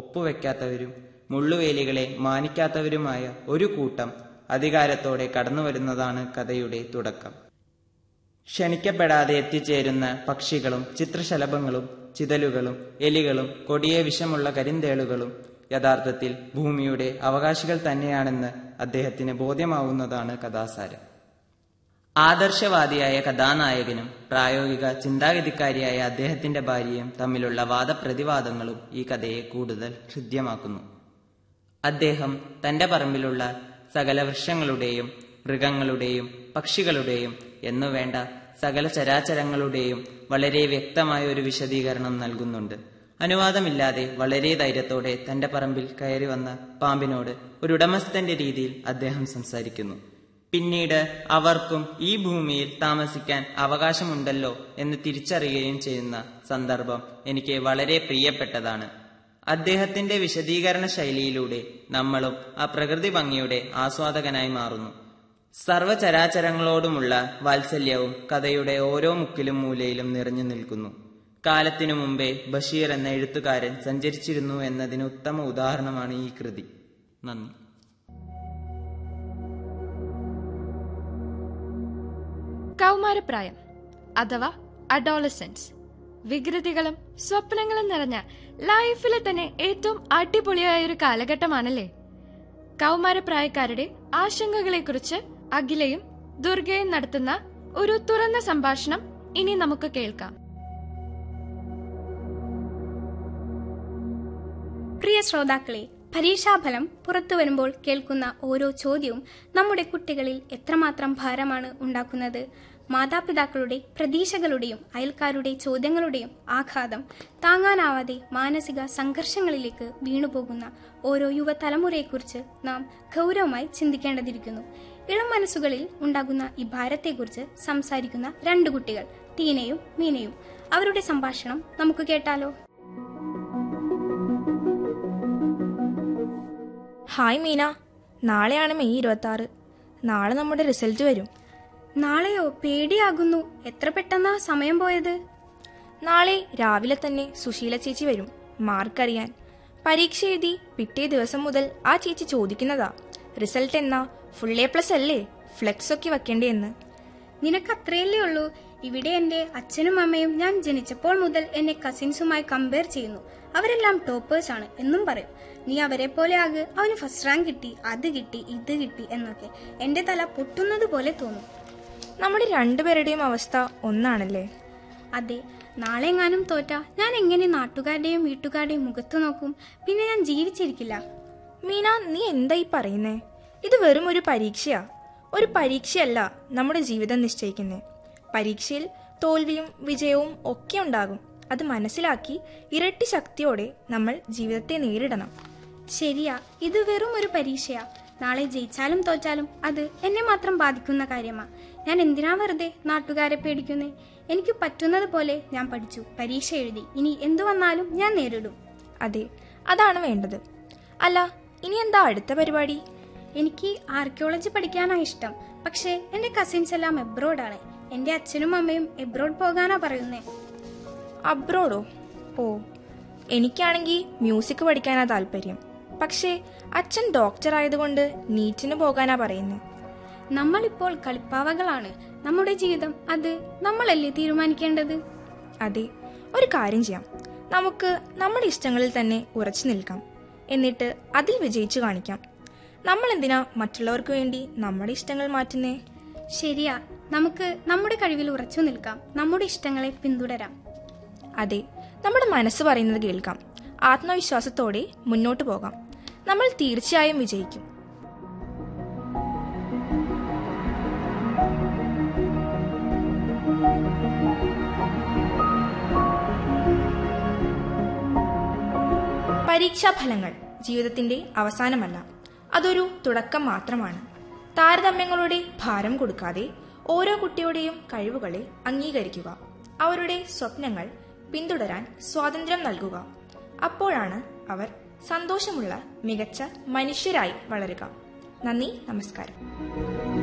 ഒപ്പുവെക്കാത്തവരും മുള്ളുവേലികളെ മാനിക്കാത്തവരുമായ ഒരു കൂട്ടം അധികാരത്തോടെ കടന്നുവരുന്നതാണ് കഥയുടെ തുടക്കം ക്ഷണിക്കപ്പെടാതെ എത്തിച്ചേരുന്ന പക്ഷികളും ചിത്രശലഭങ്ങളും ചിതലുകളും എലികളും കൊടിയ വിഷമുള്ള കരിന്തേളുകളും യഥാർത്ഥത്തിൽ ഭൂമിയുടെ അവകാശികൾ തന്നെയാണെന്ന് അദ്ദേഹത്തിന് ബോധ്യമാവുന്നതാണ് കഥാസാരം ആദർശവാദിയായ കഥാനായകനും പ്രായോഗിക ചിന്താഗതിക്കാരിയായ അദ്ദേഹത്തിന്റെ ഭാര്യയും തമ്മിലുള്ള വാദപ്രതിവാദങ്ങളും ഈ കഥയെ കൂടുതൽ ഹൃദ്യമാക്കുന്നു അദ്ദേഹം തന്റെ പറമ്പിലുള്ള സകല വൃക്ഷങ്ങളുടെയും മൃഗങ്ങളുടെയും പക്ഷികളുടെയും എന്നുവേണ്ട സകല ചരാചരങ്ങളുടെയും വളരെ വ്യക്തമായ ഒരു വിശദീകരണം നൽകുന്നുണ്ട് അനുവാദമില്ലാതെ വളരെ ധൈര്യത്തോടെ തന്റെ പറമ്പിൽ കയറി വന്ന പാമ്പിനോട് ഒരു ഉടമസ്ഥന്റെ രീതിയിൽ അദ്ദേഹം സംസാരിക്കുന്നു പിന്നീട് അവർക്കും ഈ ഭൂമിയിൽ താമസിക്കാൻ അവകാശമുണ്ടല്ലോ എന്ന് തിരിച്ചറിയുകയും ചെയ്യുന്ന സന്ദർഭം എനിക്ക് വളരെ പ്രിയപ്പെട്ടതാണ് അദ്ദേഹത്തിന്റെ വിശദീകരണ ശൈലിയിലൂടെ നമ്മളും ആ പ്രകൃതി ഭംഗിയുടെ ആസ്വാദകനായി മാറുന്നു സർവചരാചരങ്ങളോടുമുള്ള വാത്സല്യവും കഥയുടെ ഓരോ മുക്കിലും മൂലയിലും നിറഞ്ഞു നിൽക്കുന്നു കാലത്തിനു മുമ്പേ ബഷീർ എന്ന എഴുത്തുകാരൻ സഞ്ചരിച്ചിരുന്നു എന്നതിന് ഉത്തമ ഉദാഹരണമാണ് ഈ കൃതി നന്ദി കൗമാരപ്രായം അഥവാ അഡോളസൻസ് വികൃതികളും സ്വപ്നങ്ങളും നിറഞ്ഞ ലൈഫിലെ തന്നെ ഏറ്റവും അടിപൊളിയായ ഒരു കാലഘട്ടമാണല്ലേ കൗമാരപ്രായക്കാരുടെ ആശങ്കകളെക്കുറിച്ച് അഖിലയും ദുർഗയും നടത്തുന്ന ഒരു തുറന്ന സംഭാഷണം ഇനി നമുക്ക് കേൾക്കാം പ്രിയ ശ്രോതാക്കളെ പരീക്ഷാഫലം പുറത്തു വരുമ്പോൾ കേൾക്കുന്ന ഓരോ ചോദ്യവും നമ്മുടെ കുട്ടികളിൽ എത്രമാത്രം ഭാരമാണ് ഉണ്ടാക്കുന്നത് മാതാപിതാക്കളുടെ പ്രതീക്ഷകളുടെയും അയൽക്കാരുടെ ചോദ്യങ്ങളുടെയും ആഘാതം താങ്ങാനാവാതെ മാനസിക സംഘർഷങ്ങളിലേക്ക് വീണുപോകുന്ന ഓരോ യുവതലമുറയെക്കുറിച്ച് നാം ഗൗരവമായി ചിന്തിക്കേണ്ടതിരിക്കുന്നു ഇളം മനസ്സുകളിൽ ഉണ്ടാകുന്ന ഈ ഭാരത്തെക്കുറിച്ച് സംസാരിക്കുന്ന രണ്ട് കുട്ടികൾ ടീനയും മീനയും അവരുടെ സംഭാഷണം നമുക്ക് കേട്ടാലോ ഹായ് മീന നാളെയാണ് മെയ് ഇരുപത്തി ആറ് നാളെ നമ്മുടെ റിസൾട്ട് വരും നാളെയോ പേടിയാകുന്നു എത്ര പെട്ടെന്നാ സമയം പോയത് നാളെ രാവിലെ തന്നെ സുശീല ചേച്ചി വരും മാർക്ക് അറിയാൻ പരീക്ഷ എഴുതി പിറ്റേ ദിവസം മുതൽ ആ ചേച്ചി ചോദിക്കുന്നതാ റിസൾട്ട് എന്നാ ഫുൾ എ പ്ലസ് അല്ലേ ഫ്ലെക്സ് ഒക്കെ വെക്കേണ്ടതെന്ന് നിനക്ക് അത്രയല്ലേ ഉള്ളൂ ഇവിടെ എന്റെ അച്ഛനും അമ്മയും ഞാൻ ജനിച്ചപ്പോൾ മുതൽ എന്നെ കസിൻസുമായി കമ്പയർ ചെയ്യുന്നു അവരെല്ലാം ടോപ്പേഴ്സ് ആണ് എന്നും പറയും നീ അവരെ പോലെ ആകെ അവന് ഫസ്റ്റ് റാങ്ക് കിട്ടി അത് കിട്ടി ഇത് കിട്ടി എന്നൊക്കെ എന്റെ തല പൊട്ടുന്നത് പോലെ തോന്നും നമ്മുടെ രണ്ടുപേരുടെയും അവസ്ഥ ഒന്നാണല്ലേ അതെ നാളെ എങ്ങാനും തോറ്റ ഞാൻ എങ്ങനെ നാട്ടുകാരുടെയും വീട്ടുകാരുടെയും മുഖത്ത് നോക്കും പിന്നെ ഞാൻ ജീവിച്ചിരിക്കില്ല മീന നീ എന്തായി പറയുന്നേ ഇത് വെറും ഒരു പരീക്ഷയാ ഒരു പരീക്ഷയല്ല നമ്മുടെ ജീവിതം നിശ്ചയിക്കുന്നേ പരീക്ഷയിൽ തോൽവിയും വിജയവും ഒക്കെ ഉണ്ടാകും അത് മനസ്സിലാക്കി ഇരട്ടി ശക്തിയോടെ നമ്മൾ ജീവിതത്തെ നേരിടണം ശരിയാ ഇത് വെറും ഒരു പരീക്ഷയാ നാളെ ജയിച്ചാലും തോറ്റാലും അത് എന്നെ മാത്രം ബാധിക്കുന്ന കാര്യമാ ഞാൻ എന്തിനാ വെറുതെ നാട്ടുകാരെ പേടിക്കുന്നേ എനിക്ക് പറ്റുന്നത് പോലെ ഞാൻ പഠിച്ചു പരീക്ഷ എഴുതി ഇനി എന്തു വന്നാലും ഞാൻ നേരിടും അതെ അതാണ് വേണ്ടത് അല്ല ഇനി എന്താ അടുത്ത പരിപാടി എനിക്ക് ആർക്കിയോളജി പഠിക്കാനാ ഇഷ്ടം പക്ഷേ എന്റെ കസിൻസ് എല്ലാം എബ്രോഡാണ് എന്റെ അച്ഛനും അമ്മയും എബ്രോഡ് പോകാനാ പറയുന്നേ അബ്രോഡോ ഓ എനിക്കാണെങ്കിൽ മ്യൂസിക് പഠിക്കാനാ താല്പര്യം പക്ഷേ അച്ഛൻ ഡോക്ടർ ആയതുകൊണ്ട് നീറ്റിന് പോകാനാ പറയുന്നത് നമ്മളിപ്പോൾ കളിപ്പാവകളാണ് നമ്മുടെ ജീവിതം അത് നമ്മളല്ലേ തീരുമാനിക്കേണ്ടത് അതെ ഒരു കാര്യം ചെയ്യാം നമുക്ക് നമ്മുടെ ഇഷ്ടങ്ങളിൽ തന്നെ ഉറച്ചു നിൽക്കാം എന്നിട്ട് അതിൽ വിജയിച്ചു കാണിക്കാം നമ്മൾ എന്തിനാ മറ്റുള്ളവർക്ക് വേണ്ടി നമ്മുടെ ഇഷ്ടങ്ങൾ മാറ്റുന്നേ ശരിയാ നമുക്ക് നമ്മുടെ കഴിവിൽ ഉറച്ചു നിൽക്കാം നമ്മുടെ ഇഷ്ടങ്ങളെ പിന്തുടരാം അതെ നമ്മുടെ മനസ്സ് പറയുന്നത് കേൾക്കാം ആത്മവിശ്വാസത്തോടെ മുന്നോട്ട് പോകാം നമ്മൾ തീർച്ചയായും വിജയിക്കും പരീക്ഷാഫലങ്ങൾ ജീവിതത്തിന്റെ അവസാനമല്ല അതൊരു തുടക്കം മാത്രമാണ് താരതമ്യങ്ങളുടെ ഭാരം കൊടുക്കാതെ ഓരോ കുട്ടിയുടെയും കഴിവുകളെ അംഗീകരിക്കുക അവരുടെ സ്വപ്നങ്ങൾ പിന്തുടരാൻ സ്വാതന്ത്ര്യം നൽകുക അപ്പോഴാണ് അവർ സന്തോഷമുള്ള മികച്ച മനുഷ്യരായി വളരുക നന്ദി നമസ്കാരം